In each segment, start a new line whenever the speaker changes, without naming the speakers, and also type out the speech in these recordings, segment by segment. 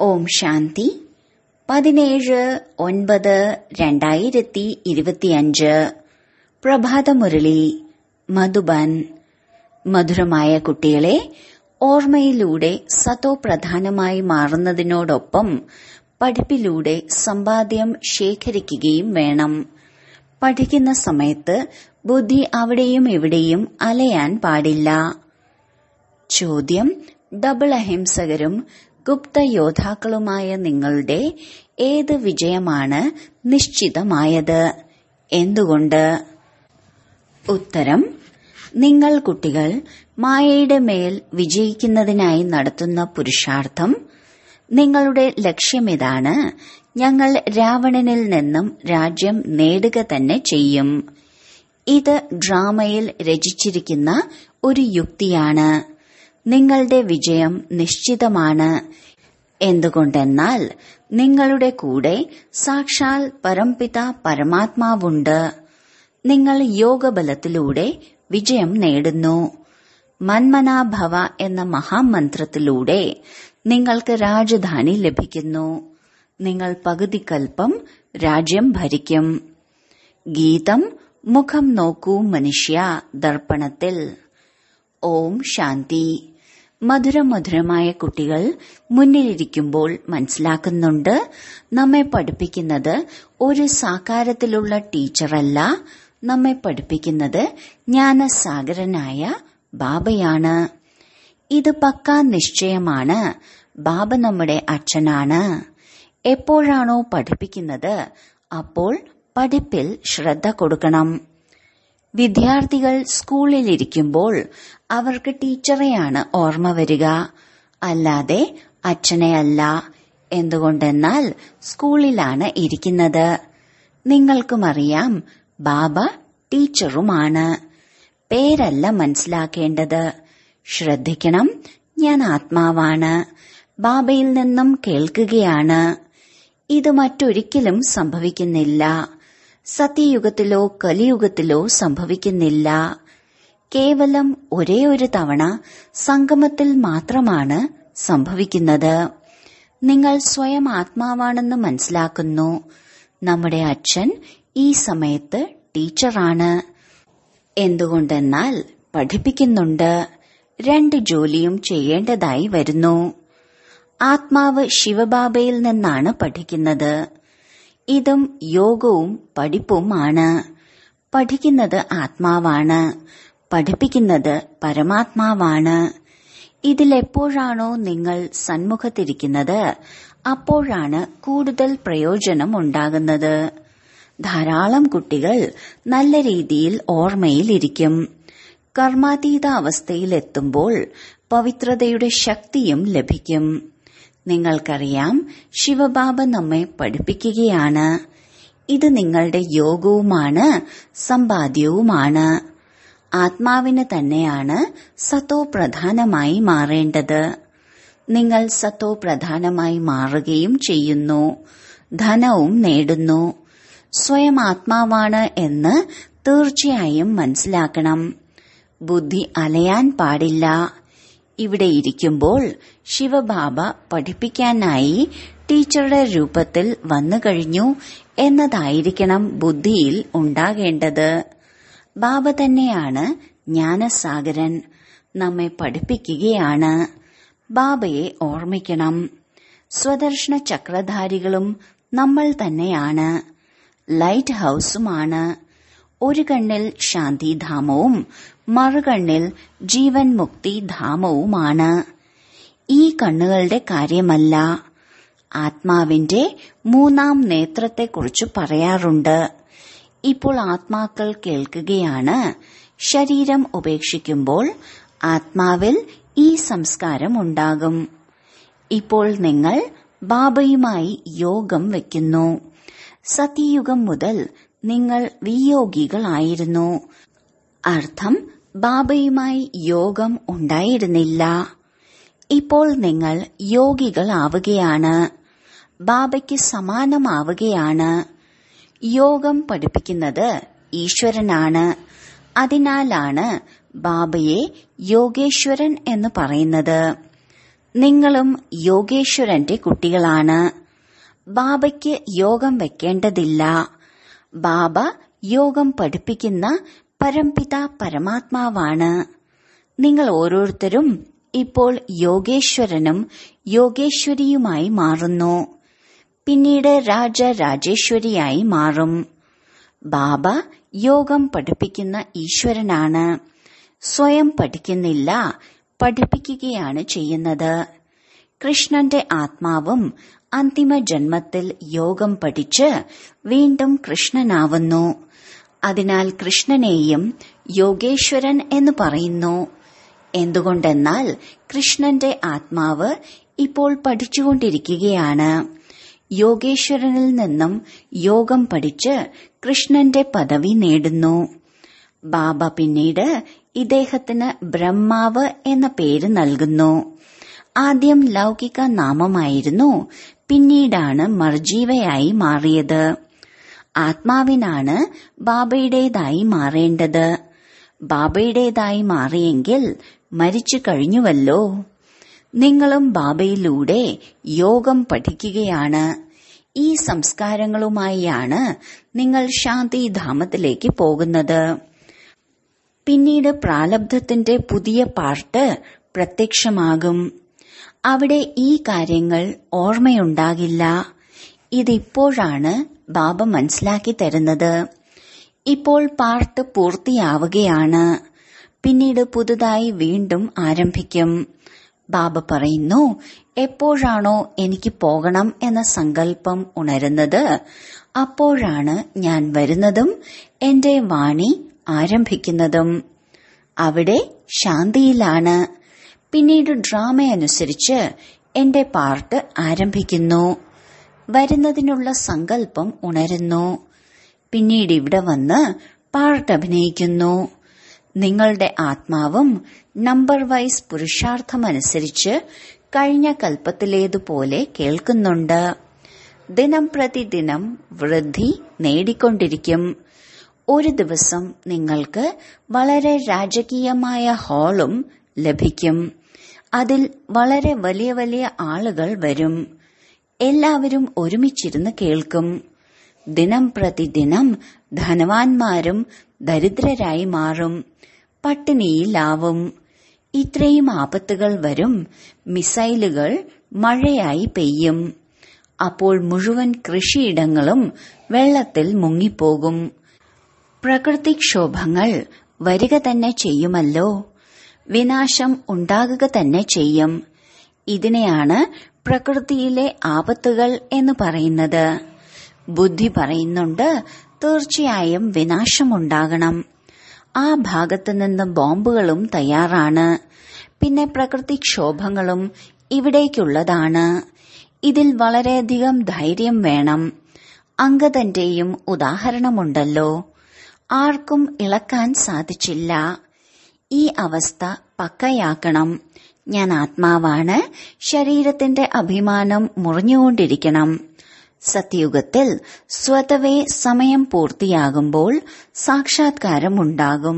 ഓം ശാന്തി പതിനേഴ് ഒൻപത് രണ്ടായിരത്തി ഇരുപത്തിയഞ്ച് പ്രഭാതമുരളി മധുബൻ മധുരമായ കുട്ടികളെ ഓർമ്മയിലൂടെ സതോ പ്രധാനമായി മാറുന്നതിനോടൊപ്പം പഠിപ്പിലൂടെ സമ്പാദ്യം ശേഖരിക്കുകയും വേണം പഠിക്കുന്ന സമയത്ത് ബുദ്ധി അവിടെയും ഇവിടെയും അലയാൻ പാടില്ല ചോദ്യം ഡബിൾ അഹിംസകരും ഗുപ്ത യോദ്ധാക്കളുമായ നിങ്ങളുടെ ഏത് വിജയമാണ് നിശ്ചിതമായത് എന്തുകൊണ്ട് ഉത്തരം നിങ്ങൾ കുട്ടികൾ മായയുടെ മേൽ വിജയിക്കുന്നതിനായി നടത്തുന്ന പുരുഷാർത്ഥം നിങ്ങളുടെ ലക്ഷ്യമിതാണ് ഞങ്ങൾ രാവണനിൽ നിന്നും രാജ്യം നേടുക തന്നെ ചെയ്യും ഇത് ഡ്രാമയിൽ രചിച്ചിരിക്കുന്ന ഒരു യുക്തിയാണ് നിങ്ങളുടെ വിജയം നിശ്ചിതമാണ് എന്തുകൊണ്ടെന്നാൽ നിങ്ങളുടെ കൂടെ സാക്ഷാൽ പരംപിത പരമാത്മാവുണ്ട് നിങ്ങൾ യോഗബലത്തിലൂടെ വിജയം നേടുന്നു മന്മനാഭവ എന്ന മഹാമന്ത്രത്തിലൂടെ നിങ്ങൾക്ക് രാജധാനി ലഭിക്കുന്നു നിങ്ങൾ പകുതി കൽപ്പം രാജ്യം ഭരിക്കും ഗീതം മുഖം നോക്കൂ മനുഷ്യ ദർപ്പണത്തിൽ ഓം ശാന്തി മധുരമധുരമായ കുട്ടികൾ മുന്നിലിരിക്കുമ്പോൾ മനസ്സിലാക്കുന്നുണ്ട് നമ്മെ പഠിപ്പിക്കുന്നത് ഒരു സാകാരത്തിലുള്ള ടീച്ചറല്ല നമ്മെ പഠിപ്പിക്കുന്നത് ജ്ഞാനസാഗരനായ ബാബയാണ് ഇത് പക്കാ നിശ്ചയമാണ് ബാബ നമ്മുടെ അച്ഛനാണ് എപ്പോഴാണോ പഠിപ്പിക്കുന്നത് അപ്പോൾ പഠിപ്പിൽ ശ്രദ്ധ കൊടുക്കണം വിദ്യാർത്ഥികൾ സ്കൂളിലിരിക്കുമ്പോൾ അവർക്ക് ടീച്ചറെയാണ് ഓർമ്മ വരിക അല്ലാതെ അച്ഛനെയല്ല എന്തുകൊണ്ടെന്നാൽ സ്കൂളിലാണ് ഇരിക്കുന്നത് നിങ്ങൾക്കുമറിയാം ബാബ ടീച്ചറുമാണ് പേരല്ല മനസ്സിലാക്കേണ്ടത് ശ്രദ്ധിക്കണം ഞാൻ ആത്മാവാണ് ബാബയിൽ നിന്നും കേൾക്കുകയാണ് ഇത് മറ്റൊരിക്കലും സംഭവിക്കുന്നില്ല സത്യയുഗത്തിലോ കലിയുഗത്തിലോ സംഭവിക്കുന്നില്ല കേവലം ഒരേ ഒരു തവണ സംഗമത്തിൽ മാത്രമാണ് സംഭവിക്കുന്നത് നിങ്ങൾ സ്വയം ആത്മാവാണെന്ന് മനസ്സിലാക്കുന്നു നമ്മുടെ അച്ഛൻ ഈ സമയത്ത് ടീച്ചറാണ് എന്തുകൊണ്ടെന്നാൽ പഠിപ്പിക്കുന്നുണ്ട് രണ്ട് ജോലിയും ചെയ്യേണ്ടതായി വരുന്നു ആത്മാവ് ശിവബാബയിൽ നിന്നാണ് പഠിക്കുന്നത് ഇതും യോഗവും പഠിപ്പുമാണ് പഠിക്കുന്നത് ആത്മാവാണ് പഠിപ്പിക്കുന്നത് പരമാത്മാവാണ് ഇതിലെപ്പോഴാണോ നിങ്ങൾ സന്മുഖത്തിരിക്കുന്നത് അപ്പോഴാണ് കൂടുതൽ പ്രയോജനം ഉണ്ടാകുന്നത് ധാരാളം കുട്ടികൾ നല്ല രീതിയിൽ ഓർമ്മയിലിരിക്കും കർമാതീത അവസ്ഥയിലെത്തുമ്പോൾ പവിത്രതയുടെ ശക്തിയും ലഭിക്കും നിങ്ങൾക്കറിയാം ശിവബാബ നമ്മെ പഠിപ്പിക്കുകയാണ് ഇത് നിങ്ങളുടെ യോഗവുമാണ് സമ്പാദ്യവുമാണ് ആത്മാവിന് തന്നെയാണ് സത്തോ പ്രധാനമായി മാറേണ്ടത് നിങ്ങൾ സത്തോ പ്രധാനമായി മാറുകയും ചെയ്യുന്നു ധനവും നേടുന്നു സ്വയം ആത്മാവാണ് എന്ന് തീർച്ചയായും മനസ്സിലാക്കണം ബുദ്ധി അലയാൻ പാടില്ല ഇവിടെ ഇരിക്കുമ്പോൾ ശിവബാബ പഠിപ്പിക്കാനായി ടീച്ചറുടെ രൂപത്തിൽ വന്നു കഴിഞ്ഞു എന്നതായിരിക്കണം ബുദ്ധിയിൽ ഉണ്ടാകേണ്ടത് ബാബ തന്നെയാണ് ജ്ഞാനസാഗരൻ നമ്മെ പഠിപ്പിക്കുകയാണ് ബാബയെ ഓർമ്മിക്കണം സ്വദർശന ചക്രധാരികളും നമ്മൾ തന്നെയാണ് ലൈറ്റ് ഹൌസുമാണ് ഒരു കണ്ണിൽ ശാന്തിധാമവും മറുകണ്ണിൽ ജീവൻ മുക്തി ധാമവുമാണ് ഈ കണ്ണുകളുടെ കാര്യമല്ല ആത്മാവിന്റെ മൂന്നാം നേത്രത്തെക്കുറിച്ച് പറയാറുണ്ട് ഇപ്പോൾ ആത്മാക്കൾ കേൾക്കുകയാണ് ശരീരം ഉപേക്ഷിക്കുമ്പോൾ ആത്മാവിൽ ഈ സംസ്കാരം ഉണ്ടാകും ഇപ്പോൾ നിങ്ങൾ ബാബയുമായി യോഗം വയ്ക്കുന്നു സത്യയുഗം മുതൽ നിങ്ങൾ വിയോഗികളായിരുന്നു അർത്ഥം ബാബയുമായി യോഗം ഉണ്ടായിരുന്നില്ല ഇപ്പോൾ നിങ്ങൾ യോഗികളാവുകയാണ് ബാബയ്ക്ക് സമാനമാവുകയാണ് യോഗം പഠിപ്പിക്കുന്നത് ഈശ്വരനാണ് അതിനാലാണ് ബാബയെ യോഗേശ്വരൻ എന്ന് പറയുന്നത് നിങ്ങളും യോഗേശ്വരന്റെ കുട്ടികളാണ് ബാബയ്ക്ക് യോഗം വെക്കേണ്ടതില്ല ബാബ യോഗം പഠിപ്പിക്കുന്ന പരംപിത പരമാത്മാവാണ് നിങ്ങൾ ഓരോരുത്തരും ഇപ്പോൾ യോഗേശ്വരനും യോഗേശ്വരിയുമായി മാറുന്നു പിന്നീട് രാജ രാജേശ്വരിയായി മാറും ബാബ യോഗം പഠിപ്പിക്കുന്ന ഈശ്വരനാണ് സ്വയം പഠിക്കുന്നില്ല പഠിപ്പിക്കുകയാണ് ചെയ്യുന്നത് കൃഷ്ണന്റെ ആത്മാവും അന്തിമ ജന്മത്തിൽ യോഗം പഠിച്ച് വീണ്ടും കൃഷ്ണനാവുന്നു അതിനാൽ കൃഷ്ണനെയും യോഗേശ്വരൻ എന്ന് പറയുന്നു എന്തുകൊണ്ടെന്നാൽ കൃഷ്ണന്റെ ആത്മാവ് ഇപ്പോൾ പഠിച്ചുകൊണ്ടിരിക്കുകയാണ് യോഗേശ്വരനിൽ നിന്നും യോഗം പഠിച്ച് കൃഷ്ണന്റെ പദവി നേടുന്നു ബാബ പിന്നീട് ഇദ്ദേഹത്തിന് ബ്രഹ്മാവ് എന്ന പേര് നൽകുന്നു ആദ്യം ലൗകിക നാമമായിരുന്നു പിന്നീടാണ് മർജീവയായി മാറിയത് ആത്മാവിനാണ് ബാബയുടേതായി മാറേണ്ടത് ബാബയുടേതായി മാറിയെങ്കിൽ മരിച്ചു കഴിഞ്ഞുവല്ലോ നിങ്ങളും ബാബയിലൂടെ യോഗം പഠിക്കുകയാണ് ഈ സംസ്കാരങ്ങളുമായാണ് നിങ്ങൾ ശാന്തിധാമത്തിലേക്ക് പോകുന്നത് പിന്നീട് പ്രാലബ്ധത്തിന്റെ പുതിയ പാർട്ട് പ്രത്യക്ഷമാകും അവിടെ ഈ കാര്യങ്ങൾ ഓർമ്മയുണ്ടാകില്ല ഇതിപ്പോഴാണ് ബാബ മനസ്സിലാക്കി തരുന്നത് ഇപ്പോൾ പാർട്ട് പൂർത്തിയാവുകയാണ് പിന്നീട് പുതുതായി വീണ്ടും ആരംഭിക്കും ബാബ പറയുന്നു എപ്പോഴാണോ എനിക്ക് പോകണം എന്ന സങ്കല്പം ഉണരുന്നത് അപ്പോഴാണ് ഞാൻ വരുന്നതും എന്റെ വാണി ആരംഭിക്കുന്നതും അവിടെ ശാന്തിയിലാണ് പിന്നീട് ഡ്രാമയനുസരിച്ച് എന്റെ പാർട്ട് ആരംഭിക്കുന്നു വരുന്നതിനുള്ള സങ്കല്പം ഉണരുന്നു പിന്നീട് ഇവിടെ വന്ന് പാർട്ട് അഭിനയിക്കുന്നു നിങ്ങളുടെ ആത്മാവും നമ്പർ വൈസ് പുരുഷാർത്ഥമനുസരിച്ച് കഴിഞ്ഞ കൽപ്പത്തിലേതുപോലെ കേൾക്കുന്നുണ്ട് ദിനം പ്രതിദിനം വൃദ്ധി നേടിക്കൊണ്ടിരിക്കും ഒരു ദിവസം നിങ്ങൾക്ക് വളരെ രാജകീയമായ ഹാളും ലഭിക്കും അതിൽ വളരെ വലിയ വലിയ ആളുകൾ വരും എല്ലാവരും ഒരുമിച്ചിരുന്ന് കേൾക്കും ദിനം പ്രതിദിനം ധനവാന്മാരും ദരിദ്രരായി മാറും പട്ടിണിയിലാവും ഇത്രയും ആപത്തുകൾ വരും മിസൈലുകൾ മഴയായി പെയ്യും അപ്പോൾ മുഴുവൻ കൃഷിയിടങ്ങളും വെള്ളത്തിൽ മുങ്ങിപ്പോകും പ്രകൃതിക്ഷോഭങ്ങൾ വരിക തന്നെ ചെയ്യുമല്ലോ വിനാശം ഉണ്ടാകുക തന്നെ ചെയ്യും ഇതിനെയാണ് പ്രകൃതിയിലെ ആപത്തുകൾ എന്ന് പറയുന്നത് ബുദ്ധി പറയുന്നുണ്ട് തീർച്ചയായും വിനാശമുണ്ടാകണം ആ ഭാഗത്തു നിന്ന് ബോംബുകളും തയ്യാറാണ് പിന്നെ പ്രകൃതിക്ഷോഭങ്ങളും ഇവിടേക്കുള്ളതാണ് ഇതിൽ വളരെയധികം ധൈര്യം വേണം അങ്കദന്റെയും ഉദാഹരണമുണ്ടല്ലോ ആർക്കും ഇളക്കാൻ സാധിച്ചില്ല ഈ അവസ്ഥ പക്കയാക്കണം ഞാൻ ആത്മാവാണ് ശരീരത്തിന്റെ അഭിമാനം മുറിഞ്ഞുകൊണ്ടിരിക്കണം സത്യയുഗത്തിൽ സ്വതവേ സമയം പൂർത്തിയാകുമ്പോൾ സാക്ഷാത്കാരമുണ്ടാകും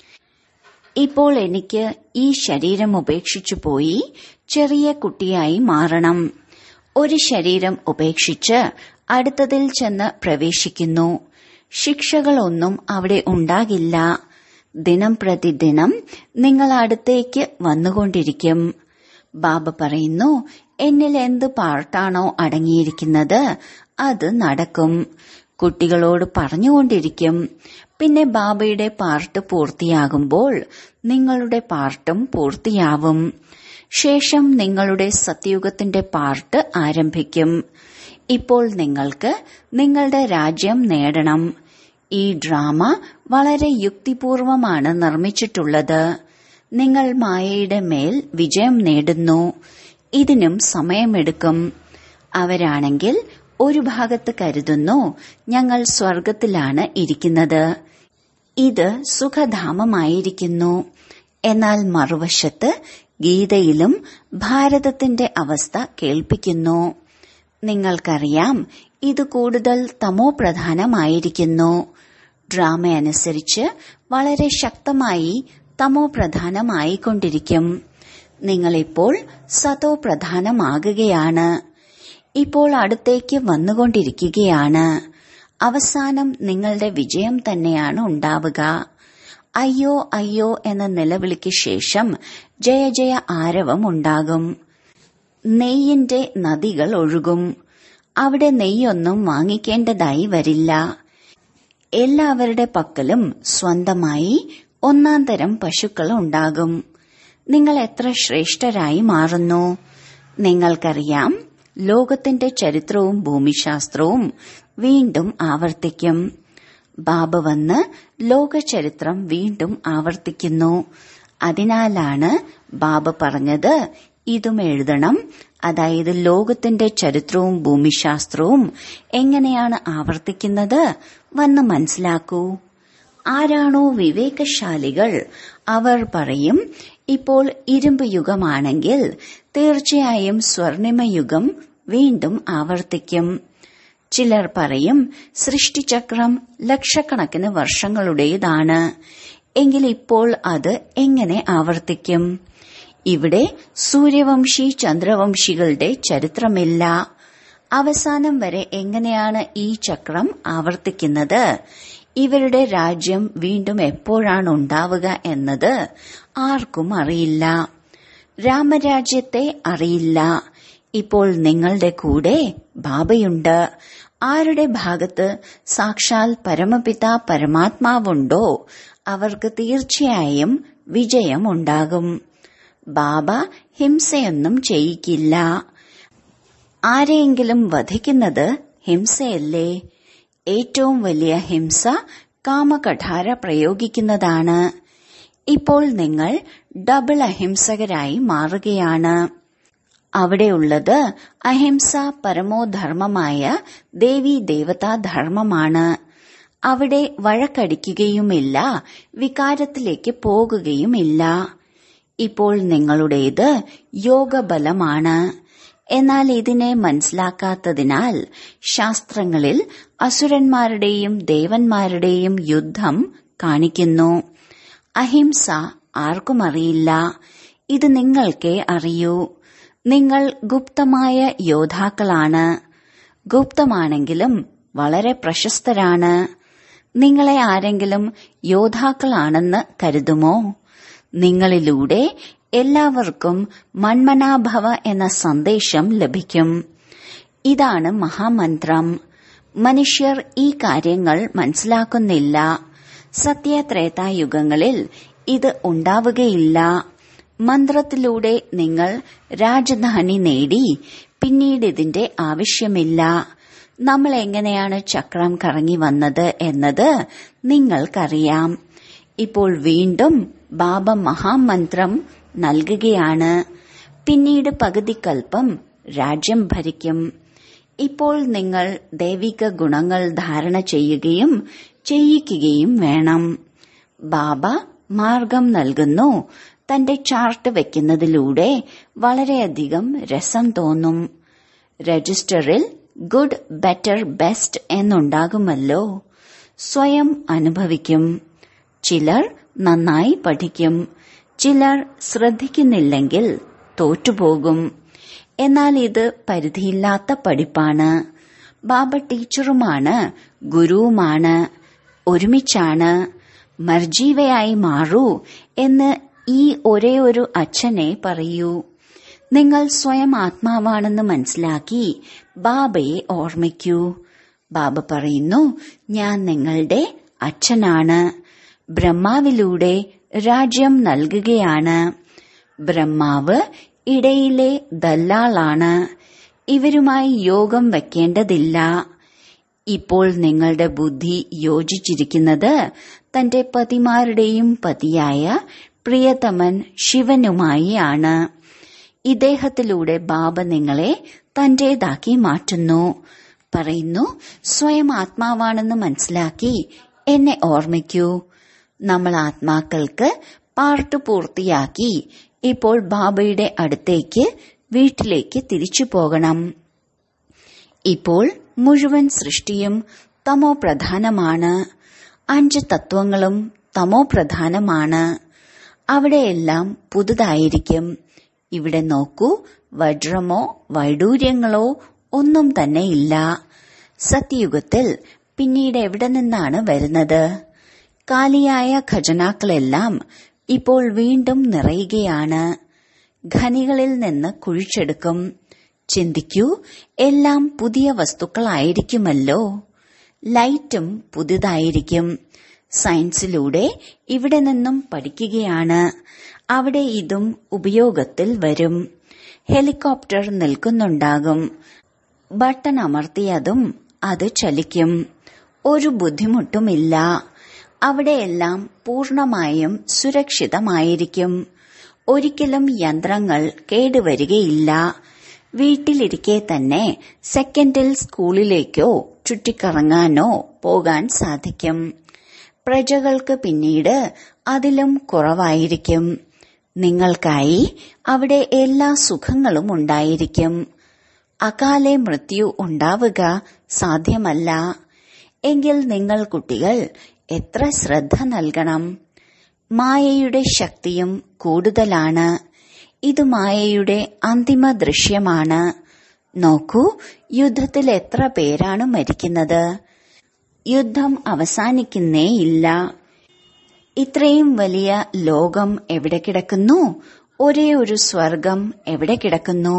ഇപ്പോൾ എനിക്ക് ഈ ശരീരം ഉപേക്ഷിച്ചു പോയി ചെറിയ കുട്ടിയായി മാറണം ഒരു ശരീരം ഉപേക്ഷിച്ച് അടുത്തതിൽ ചെന്ന് പ്രവേശിക്കുന്നു ശിക്ഷകളൊന്നും അവിടെ ഉണ്ടാകില്ല ദിനം പ്രതിദിനം നിങ്ങൾ അടുത്തേക്ക് വന്നുകൊണ്ടിരിക്കും ബാബ പറയുന്നു എന്നിൽ എന്ത് പാർട്ടാണോ അടങ്ങിയിരിക്കുന്നത് അത് നടക്കും കുട്ടികളോട് പറഞ്ഞുകൊണ്ടിരിക്കും പിന്നെ ബാബയുടെ പാർട്ട് പൂർത്തിയാകുമ്പോൾ നിങ്ങളുടെ പാർട്ടും പൂർത്തിയാവും ശേഷം നിങ്ങളുടെ സത്യയുഗത്തിന്റെ പാർട്ട് ആരംഭിക്കും ഇപ്പോൾ നിങ്ങൾക്ക് നിങ്ങളുടെ രാജ്യം നേടണം ഈ ഡ്രാമ വളരെ യുക്തിപൂർവമാണ് നിർമ്മിച്ചിട്ടുള്ളത് നിങ്ങൾ മായയുടെ മേൽ വിജയം നേടുന്നു ഇതിനും സമയമെടുക്കും അവരാണെങ്കിൽ ഒരു ഭാഗത്ത് കരുതുന്നു ഞങ്ങൾ സ്വർഗത്തിലാണ് ഇരിക്കുന്നത് ഇത് സുഖധാമമായിരിക്കുന്നു എന്നാൽ മറുവശത്ത് ഗീതയിലും ഭാരതത്തിന്റെ അവസ്ഥ കേൾപ്പിക്കുന്നു നിങ്ങൾക്കറിയാം ഇത് കൂടുതൽ തമോ പ്രധാനമായിരിക്കുന്നു ഡ്രാമ അനുസരിച്ച് വളരെ ശക്തമായി തമോ പ്രധാനമായിക്കൊണ്ടിരിക്കും നിങ്ങളിപ്പോൾ സതോ പ്രധാനമാകുകയാണ് ഇപ്പോൾ അടുത്തേക്ക് വന്നുകൊണ്ടിരിക്കുകയാണ് അവസാനം നിങ്ങളുടെ വിജയം തന്നെയാണ് ഉണ്ടാവുക അയ്യോ അയ്യോ എന്ന നിലവിളിക്ക് ശേഷം ജയ ജയ ആരവം ഉണ്ടാകും നെയ്യിന്റെ നദികൾ ഒഴുകും അവിടെ നെയ്യൊന്നും വാങ്ങിക്കേണ്ടതായി വരില്ല എല്ലാവരുടെ പക്കലും സ്വന്തമായി ഒന്നാം തരം പശുക്കൾ ഉണ്ടാകും നിങ്ങൾ എത്ര ശ്രേഷ്ഠരായി മാറുന്നു നിങ്ങൾക്കറിയാം ലോകത്തിന്റെ ചരിത്രവും ഭൂമിശാസ്ത്രവും വീണ്ടും ആവർത്തിക്കും ബാബ വന്ന് ലോകചരിത്രം വീണ്ടും ആവർത്തിക്കുന്നു അതിനാലാണ് ബാബ പറഞ്ഞത് ഇതും എഴുതണം അതായത് ലോകത്തിന്റെ ചരിത്രവും ഭൂമിശാസ്ത്രവും എങ്ങനെയാണ് ആവർത്തിക്കുന്നത് വന്ന് മനസ്സിലാക്കൂ ആരാണോ വിവേകശാലികൾ അവർ പറയും ഇപ്പോൾ ഇരുമ്പ് യുഗമാണെങ്കിൽ തീർച്ചയായും സ്വർണിമയുഗം വീണ്ടും ആവർത്തിക്കും ചിലർ പറയും സൃഷ്ടിചക്രം ലക്ഷക്കണക്കിന് വർഷങ്ങളുടേതാണ് എങ്കിൽ ഇപ്പോൾ അത് എങ്ങനെ ആവർത്തിക്കും ഇവിടെ സൂര്യവംശി ചന്ദ്രവംശികളുടെ ചരിത്രമില്ല അവസാനം വരെ എങ്ങനെയാണ് ഈ ചക്രം ആവർത്തിക്കുന്നത് ഇവരുടെ രാജ്യം വീണ്ടും എപ്പോഴാണ് ഉണ്ടാവുക എന്നത് ആർക്കും അറിയില്ല രാമരാജ്യത്തെ അറിയില്ല ഇപ്പോൾ നിങ്ങളുടെ കൂടെ ബാബയുണ്ട് ആരുടെ ഭാഗത്ത് സാക്ഷാൽ പരമപിത പരമാത്മാവുണ്ടോ അവർക്ക് തീർച്ചയായും വിജയമുണ്ടാകും ബാബ ഹിംസയൊന്നും ചെയ്യിക്കില്ല ആരെയെങ്കിലും വധിക്കുന്നത് ഹിംസയല്ലേ ഏറ്റവും വലിയ ഹിംസ കാമകഠാര പ്രയോഗിക്കുന്നതാണ് ഇപ്പോൾ നിങ്ങൾ ഡബിൾ അഹിംസകരായി മാറുകയാണ് അവിടെയുള്ളത് അഹിംസ പരമോധർമ്മമായ ദേവി ദേവതാ ധർമ്മമാണ് അവിടെ വഴക്കടിക്കുകയുമില്ല വികാരത്തിലേക്ക് പോകുകയുമില്ല ഇപ്പോൾ നിങ്ങളുടേത് യോഗബലമാണ് എന്നാൽ ഇതിനെ മനസ്സിലാക്കാത്തതിനാൽ ശാസ്ത്രങ്ങളിൽ അസുരന്മാരുടെയും ദേവന്മാരുടെയും യുദ്ധം കാണിക്കുന്നു അഹിംസ ആർക്കും അറിയില്ല ഇത് നിങ്ങൾക്കേ അറിയൂ നിങ്ങൾ ഗുപ്തമായ യോദ്ധാക്കളാണ് ഗുപ്തമാണെങ്കിലും വളരെ പ്രശസ്തരാണ് നിങ്ങളെ ആരെങ്കിലും യോദ്ധാക്കളാണെന്ന് കരുതുമോ നിങ്ങളിലൂടെ എല്ലാവർക്കും മന്മനാഭവ എന്ന സന്ദേശം ലഭിക്കും ഇതാണ് മഹാമന്ത്രം മനുഷ്യർ ഈ കാര്യങ്ങൾ മനസ്സിലാക്കുന്നില്ല സത്യത്രേതായുഗങ്ങളിൽ ഇത് ഉണ്ടാവുകയില്ല മന്ത്രത്തിലൂടെ നിങ്ങൾ രാജധാനി നേടി പിന്നീട് ഇതിന്റെ ആവശ്യമില്ല നമ്മൾ എങ്ങനെയാണ് ചക്രം കറങ്ങി വന്നത് എന്നത് നിങ്ങൾക്കറിയാം ഇപ്പോൾ വീണ്ടും ബാബ മഹാമന്ത്രം നൽകുകയാണ് പിന്നീട് പകുതിക്കൽപ്പം രാജ്യം ഭരിക്കും ഇപ്പോൾ നിങ്ങൾ ദൈവിക ഗുണങ്ങൾ ധാരണ ചെയ്യുകയും ചെയ്യിക്കുകയും വേണം ബാബ മാർഗം നൽകുന്നു തന്റെ ചാർട്ട് വെക്കുന്നതിലൂടെ വളരെയധികം രസം തോന്നും രജിസ്റ്ററിൽ ഗുഡ് ബെറ്റർ ബെസ്റ്റ് എന്നുണ്ടാകുമല്ലോ സ്വയം അനുഭവിക്കും ചിലർ നന്നായി പഠിക്കും ചിലർ ശ്രദ്ധിക്കുന്നില്ലെങ്കിൽ തോറ്റുപോകും എന്നാൽ ഇത് പരിധിയില്ലാത്ത പഠിപ്പാണ് ബാബ ടീച്ചറുമാണ് ഗുരുവുമാണ് ഒരുമിച്ചാണ് മർജീവയായി മാറൂ എന്ന് ഈ ഒരേ ഒരു അച്ഛനെ പറയൂ നിങ്ങൾ സ്വയം ആത്മാവാണെന്ന് മനസ്സിലാക്കി ബാബയെ ഓർമ്മിക്കൂ ബാബ പറയുന്നു ഞാൻ നിങ്ങളുടെ അച്ഛനാണ് ബ്രഹ്മാവിലൂടെ രാജ്യം നൽകുകയാണ് ബ്രഹ്മാവ് ഇടയിലെ ദല്ലാളാണ് ഇവരുമായി യോഗം വെക്കേണ്ടതില്ല ഇപ്പോൾ നിങ്ങളുടെ ബുദ്ധി യോജിച്ചിരിക്കുന്നത് തന്റെ പതിമാരുടെയും പതിയായ പ്രിയതമൻ ശിവനുമായി ആണ് ഇദ്ദേഹത്തിലൂടെ ബാബ നിങ്ങളെ തന്റേതാക്കി മാറ്റുന്നു പറയുന്നു സ്വയം ആത്മാവാണെന്ന് മനസ്സിലാക്കി എന്നെ ഓർമ്മിക്കൂ നമ്മൾ ആത്മാക്കൾക്ക് പാർട്ട് പൂർത്തിയാക്കി ഇപ്പോൾ ബാബയുടെ അടുത്തേക്ക് വീട്ടിലേക്ക് തിരിച്ചു പോകണം ഇപ്പോൾ മുഴുവൻ സൃഷ്ടിയും തമോ പ്രധാനമാണ് അഞ്ച് തത്വങ്ങളും തമോ പ്രധാനമാണ് അവിടെയെല്ലാം പുതുതായിരിക്കും ഇവിടെ നോക്കൂ വജ്രമോ വൈഡൂര്യങ്ങളോ ഒന്നും തന്നെ ഇല്ല സത്യയുഗത്തിൽ പിന്നീട് എവിടെ നിന്നാണ് വരുന്നത് കാലിയായ ഖജനാക്കളെല്ലാം ഇപ്പോൾ വീണ്ടും നിറയുകയാണ് ഖനികളിൽ നിന്ന് കുഴിച്ചെടുക്കും ചിന്തിക്കൂ എല്ലാം പുതിയ വസ്തുക്കളായിരിക്കുമല്ലോ ലൈറ്റും പുതിയതായിരിക്കും സയൻസിലൂടെ ഇവിടെ നിന്നും പഠിക്കുകയാണ് അവിടെ ഇതും ഉപയോഗത്തിൽ വരും ഹെലികോപ്റ്റർ നിൽക്കുന്നുണ്ടാകും ബട്ടൺ അമർത്തിയതും അത് ചലിക്കും ഒരു ബുദ്ധിമുട്ടുമില്ല അവിടെയെല്ലാം പൂർണമായും സുരക്ഷിതമായിരിക്കും ഒരിക്കലും യന്ത്രങ്ങൾ കേടുവരികയില്ല വീട്ടിലിരിക്കെ തന്നെ സെക്കൻഡിൽ സ്കൂളിലേക്കോ ചുറ്റിക്കറങ്ങാനോ പോകാൻ സാധിക്കും പ്രജകൾക്ക് പിന്നീട് അതിലും കുറവായിരിക്കും നിങ്ങൾക്കായി അവിടെ എല്ലാ സുഖങ്ങളും ഉണ്ടായിരിക്കും അകാലെ മൃത്യു ഉണ്ടാവുക സാധ്യമല്ല എങ്കിൽ നിങ്ങൾ കുട്ടികൾ എത്ര ശ്രദ്ധ നൽകണം മായയുടെ ശക്തിയും കൂടുതലാണ് ഇത് മായയുടെ അന്തിമ ദൃശ്യമാണ് നോക്കൂ യുദ്ധത്തിൽ എത്ര പേരാണ് മരിക്കുന്നത് യുദ്ധം അവസാനിക്കുന്നേയില്ല ഇത്രയും വലിയ ലോകം എവിടെ കിടക്കുന്നു ഒരേ ഒരു സ്വർഗം എവിടെ കിടക്കുന്നു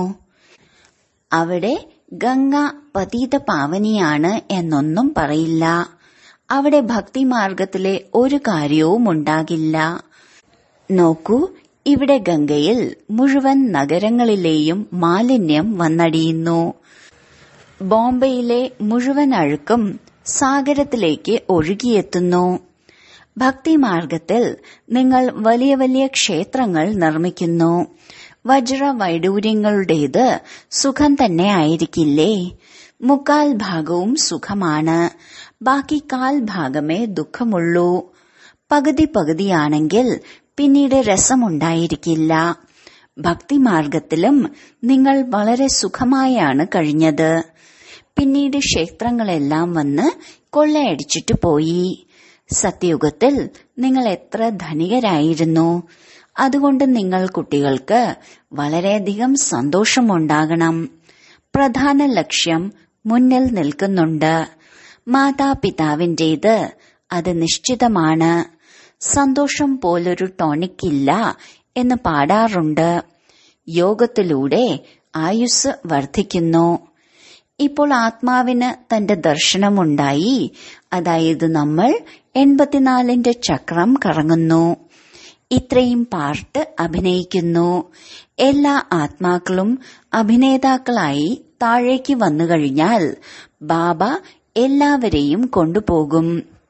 അവിടെ ഗംഗ പതീത പാവനിയാണ് എന്നൊന്നും പറയില്ല അവിടെ ഭക്തിമാർഗത്തിലെ ഒരു കാര്യവും ഉണ്ടാകില്ല നോക്കൂ ഇവിടെ ഗംഗയിൽ മുഴുവൻ നഗരങ്ങളിലെയും മാലിന്യം വന്നടിയുന്നു ബോംബെയിലെ മുഴുവൻ അഴുക്കും സാഗരത്തിലേക്ക് ഒഴുകിയെത്തുന്നു ഭക്തിമാർഗത്തിൽ നിങ്ങൾ വലിയ വലിയ ക്ഷേത്രങ്ങൾ നിർമ്മിക്കുന്നു വജ്ര വൈഡൂര്യങ്ങളുടേത് സുഖം തന്നെ ആയിരിക്കില്ലേ മുക്കാൽ ഭാഗവും സുഖമാണ് ബാക്കി കാൽ ഭാഗമേ ദുഃഖമുള്ളൂ പകുതി പകുതിയാണെങ്കിൽ പിന്നീട് രസമുണ്ടായിരിക്കില്ല ഭക്തിമാർഗത്തിലും നിങ്ങൾ വളരെ സുഖമായാണ് കഴിഞ്ഞത് പിന്നീട് ക്ഷേത്രങ്ങളെല്ലാം വന്ന് കൊള്ളയടിച്ചിട്ട് പോയി സത്യയുഗത്തിൽ നിങ്ങൾ എത്ര ധനികരായിരുന്നു അതുകൊണ്ട് നിങ്ങൾ കുട്ടികൾക്ക് വളരെയധികം സന്തോഷമുണ്ടാകണം പ്രധാന ലക്ഷ്യം മുന്നിൽ നിൽക്കുന്നുണ്ട് മാതാപിതാവിന്റേത് അത് നിശ്ചിതമാണ് സന്തോഷം പോലൊരു ടോണിക് ഇല്ല എന്ന് പാടാറുണ്ട് യോഗത്തിലൂടെ ആയുസ് വർദ്ധിക്കുന്നു ഇപ്പോൾ ആത്മാവിന് തന്റെ ദർശനമുണ്ടായി അതായത് നമ്മൾ എൺപത്തിനാലിന്റെ ചക്രം കറങ്ങുന്നു ഇത്രയും പാർട്ട് അഭിനയിക്കുന്നു എല്ലാ ആത്മാക്കളും അഭിനേതാക്കളായി താഴേക്ക് വന്നു കഴിഞ്ഞാൽ ബാബ എല്ലാവരെയും കൊണ്ടുപോകും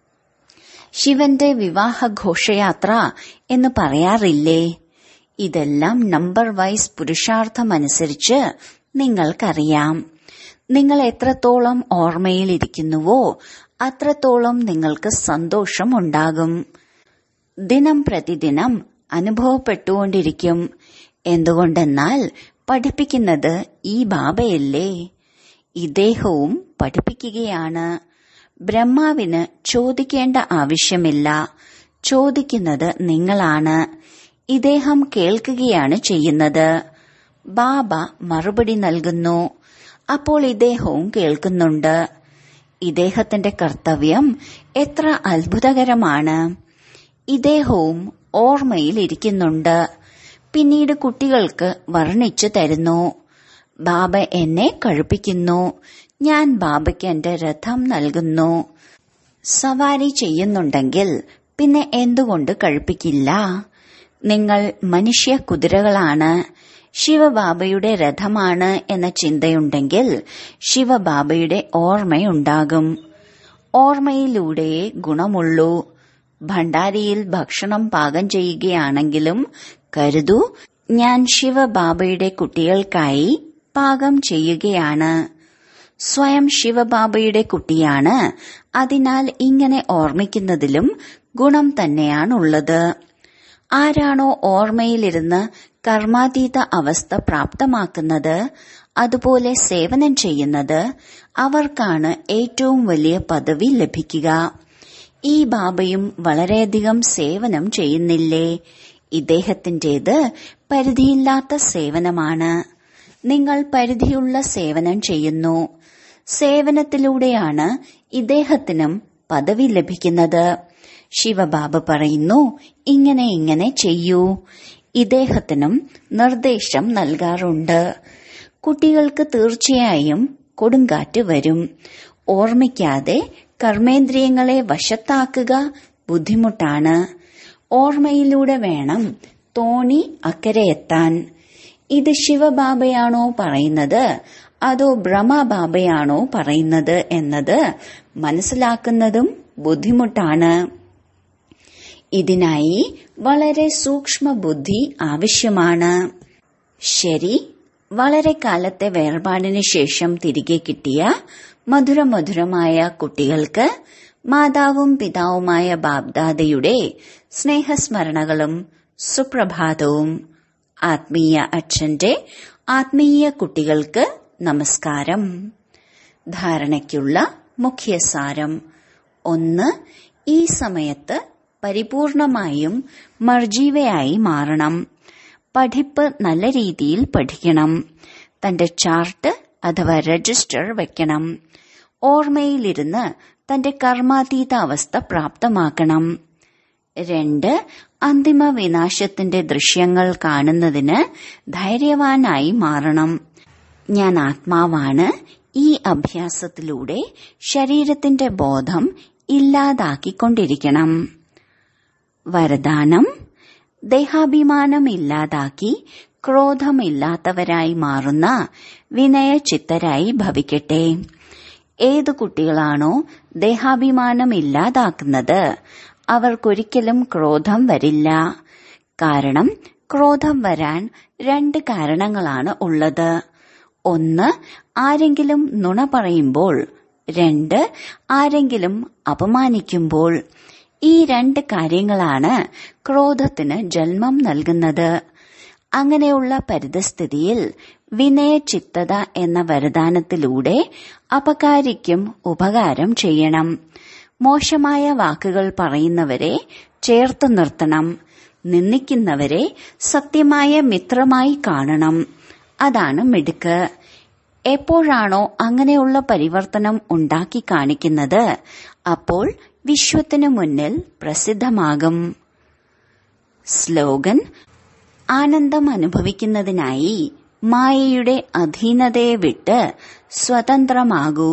ശിവന്റെ വിവാഹ ഘോഷയാത്ര എന്ന് പറയാറില്ലേ ഇതെല്ലാം നമ്പർ വൈസ് പുരുഷാർത്ഥമനുസരിച്ച് നിങ്ങൾക്കറിയാം നിങ്ങൾ എത്രത്തോളം ഓർമ്മയിലിരിക്കുന്നുവോ അത്രത്തോളം നിങ്ങൾക്ക് സന്തോഷം ഉണ്ടാകും ദിനം പ്രതിദിനം അനുഭവപ്പെട്ടുകൊണ്ടിരിക്കും എന്തുകൊണ്ടെന്നാൽ പഠിപ്പിക്കുന്നത് ഈ ബാബയല്ലേ ഇദ്ദേഹവും പഠിപ്പിക്കുകയാണ് ബ്രഹ്മാവിന് ചോദിക്കേണ്ട ആവശ്യമില്ല ചോദിക്കുന്നത് നിങ്ങളാണ് ഇദ്ദേഹം കേൾക്കുകയാണ് ചെയ്യുന്നത് ബാബ മറുപടി നൽകുന്നു അപ്പോൾ ഇദ്ദേഹവും കേൾക്കുന്നുണ്ട് ഇദ്ദേഹത്തിന്റെ കർത്തവ്യം എത്ര അത്ഭുതകരമാണ് ഇദ്ദേഹവും ഓർമ്മയിൽ ഇരിക്കുന്നുണ്ട് പിന്നീട് കുട്ടികൾക്ക് വർണ്ണിച്ചു തരുന്നു ബാബ എന്നെ കഴിപ്പിക്കുന്നു ഞാൻ ബാബയ്ക്ക് എന്റെ രഥം നൽകുന്നു സവാരി ചെയ്യുന്നുണ്ടെങ്കിൽ പിന്നെ എന്തുകൊണ്ട് കഴിപ്പിക്കില്ല നിങ്ങൾ മനുഷ്യ കുതിരകളാണ് ശിവബാബയുടെ രഥമാണ് എന്ന ചിന്തയുണ്ടെങ്കിൽ ശിവബാബയുടെ ഓർമ്മയുണ്ടാകും ഓർമ്മയിലൂടെയേ ഗുണമുള്ളൂ ഭണ്ഡാരിയിൽ ഭക്ഷണം പാകം ചെയ്യുകയാണെങ്കിലും കരുതൂ ഞാൻ ശിവബാബയുടെ കുട്ടികൾക്കായി പാകം ചെയ്യുകയാണ് സ്വയം ശിവബാബയുടെ കുട്ടിയാണ് അതിനാൽ ഇങ്ങനെ ഓർമ്മിക്കുന്നതിലും ഗുണം തന്നെയാണുള്ളത് ആരാണോ ഓർമ്മയിലിരുന്ന് കർമാതീത അവസ്ഥ പ്രാപ്തമാക്കുന്നത് അതുപോലെ സേവനം ചെയ്യുന്നത് അവർക്കാണ് ഏറ്റവും വലിയ പദവി ലഭിക്കുക ഈ ബാബയും വളരെയധികം സേവനം ചെയ്യുന്നില്ലേ ഇദ്ദേഹത്തിന്റേത് പരിധിയില്ലാത്ത സേവനമാണ് നിങ്ങൾ പരിധിയുള്ള സേവനം ചെയ്യുന്നു സേവനത്തിലൂടെയാണ് ഇദ്ദേഹത്തിനും പദവി ലഭിക്കുന്നത് ശിവബാബ പറയുന്നു ഇങ്ങനെ ഇങ്ങനെ ചെയ്യൂ ഇദ്ദേഹത്തിനും നിർദ്ദേശം നൽകാറുണ്ട് കുട്ടികൾക്ക് തീർച്ചയായും കൊടുങ്കാറ്റ് വരും ഓർമ്മിക്കാതെ കർമ്മേന്ദ്രിയങ്ങളെ വശത്താക്കുക ബുദ്ധിമുട്ടാണ് ഓർമ്മയിലൂടെ വേണം തോണി അക്കരെയെത്താൻ ഇത് ശിവബാബയാണോ പറയുന്നത് അതോ ബ്രഹ്മബാബയാണോ പറയുന്നത് എന്നത് മനസ്സിലാക്കുന്നതും ബുദ്ധിമുട്ടാണ് ഇതിനായി വളരെ സൂക്ഷ്മ ബുദ്ധി ആവശ്യമാണ് ശരി വളരെ കാലത്തെ വേർപാടിന് ശേഷം തിരികെ കിട്ടിയ മധുരമധുരമായ കുട്ടികൾക്ക് മാതാവും പിതാവുമായ ബാബ്ദാദയുടെ സ്നേഹസ്മരണകളും സുപ്രഭാതവും ആത്മീയ അച്ഛന്റെ ആത്മീയ കുട്ടികൾക്ക് നമസ്കാരം ധാരണയ്ക്കുള്ള മുഖ്യസാരം ഒന്ന് ഈ സമയത്ത് പരിപൂർണമായും മർജീവയായി മാറണം പഠിപ്പ് നല്ല രീതിയിൽ പഠിക്കണം തന്റെ ചാർട്ട് അഥവാ രജിസ്റ്റർ വെക്കണം ഓർമ്മയിലിരുന്ന് തന്റെ കർമാതീത അവസ്ഥ പ്രാപ്തമാക്കണം രണ്ട് അന്തിമ വിനാശത്തിന്റെ ദൃശ്യങ്ങൾ കാണുന്നതിന് ധൈര്യവാനായി മാറണം ഞാൻ ആത്മാവാണ് ഈ അഭ്യാസത്തിലൂടെ ശരീരത്തിന്റെ ബോധം ഇല്ലാതാക്കിക്കൊണ്ടിരിക്കണം വരദാനം ദേഹാഭിമാനം ഇല്ലാതാക്കി ക്രോധമില്ലാത്തവരായി മാറുന്ന വിനയചിത്തരായി ഭവിക്കട്ടെ ഏത് കുട്ടികളാണോ ദേഹാഭിമാനം ഇല്ലാതാക്കുന്നത് അവർക്കൊരിക്കലും ക്രോധം വരില്ല കാരണം ക്രോധം വരാൻ രണ്ട് കാരണങ്ങളാണ് ഉള്ളത് ഒന്ന് ആരെങ്കിലും നുണ പറയുമ്പോൾ രണ്ട് ആരെങ്കിലും അപമാനിക്കുമ്പോൾ ഈ രണ്ട് കാര്യങ്ങളാണ് ക്രോധത്തിന് ജന്മം നൽകുന്നത് അങ്ങനെയുള്ള പരിതസ്ഥിതിയിൽ വിനയചിത്തത എന്ന വരദാനത്തിലൂടെ അപകാരിക്കും ഉപകാരം ചെയ്യണം മോശമായ വാക്കുകൾ പറയുന്നവരെ ചേർത്ത് നിർത്തണം നിന്ദിക്കുന്നവരെ സത്യമായ മിത്രമായി കാണണം അതാണ് മിടുക്ക് എപ്പോഴാണോ അങ്ങനെയുള്ള പരിവർത്തനം ഉണ്ടാക്കി കാണിക്കുന്നത് അപ്പോൾ വിശ്വത്തിനു മുന്നിൽ പ്രസിദ്ധമാകും സ്ലോഗൻ ആനന്ദം അനുഭവിക്കുന്നതിനായി മായയുടെ അധീനതയെ വിട്ട് സ്വതന്ത്രമാകൂ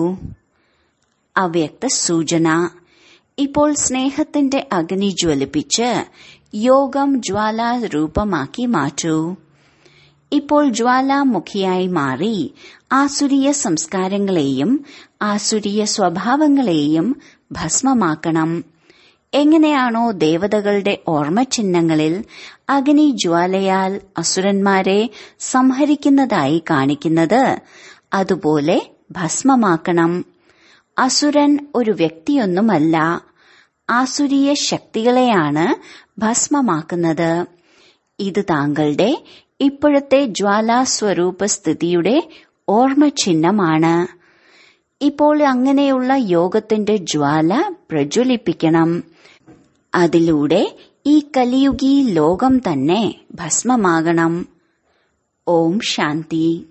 അവ്യക്ത സൂചന ഇപ്പോൾ സ്നേഹത്തിന്റെ അഗ്നി ജ്വലിപ്പിച്ച് യോഗം ജ്വാല രൂപമാക്കി മാറ്റൂ ഇപ്പോൾ ജ്വാലാമുഖിയായി മാറി ആസുരീയ സംസ്കാരങ്ങളെയും ആസുരീയ സ്വഭാവങ്ങളെയും ഭസ്മമാക്കണം എങ്ങനെയാണോ ദേവതകളുടെ ഓർമ്മചിഹ്നങ്ങളിൽ അഗ്നി ജ്വാലയാൽ അസുരന്മാരെ സംഹരിക്കുന്നതായി കാണിക്കുന്നത് അതുപോലെ ഭസ്മമാക്കണം അസുരൻ ഒരു വ്യക്തിയൊന്നുമല്ല ആസുരീയ ശക്തികളെയാണ് ഭസ്മമാക്കുന്നത് ഇത് താങ്കളുടെ ഇപ്പോഴത്തെ ജ്വാലാസ്വരൂപ സ്ഥിതിയുടെ ഓർമ്മചിഹ്നമാണ് ഇപ്പോൾ അങ്ങനെയുള്ള യോഗത്തിന്റെ ജ്വാല പ്രജ്വലിപ്പിക്കണം അതിലൂടെ ഈ കലിയുഗി ലോകം തന്നെ ഭസ്മമാകണം ഓം ശാന്തി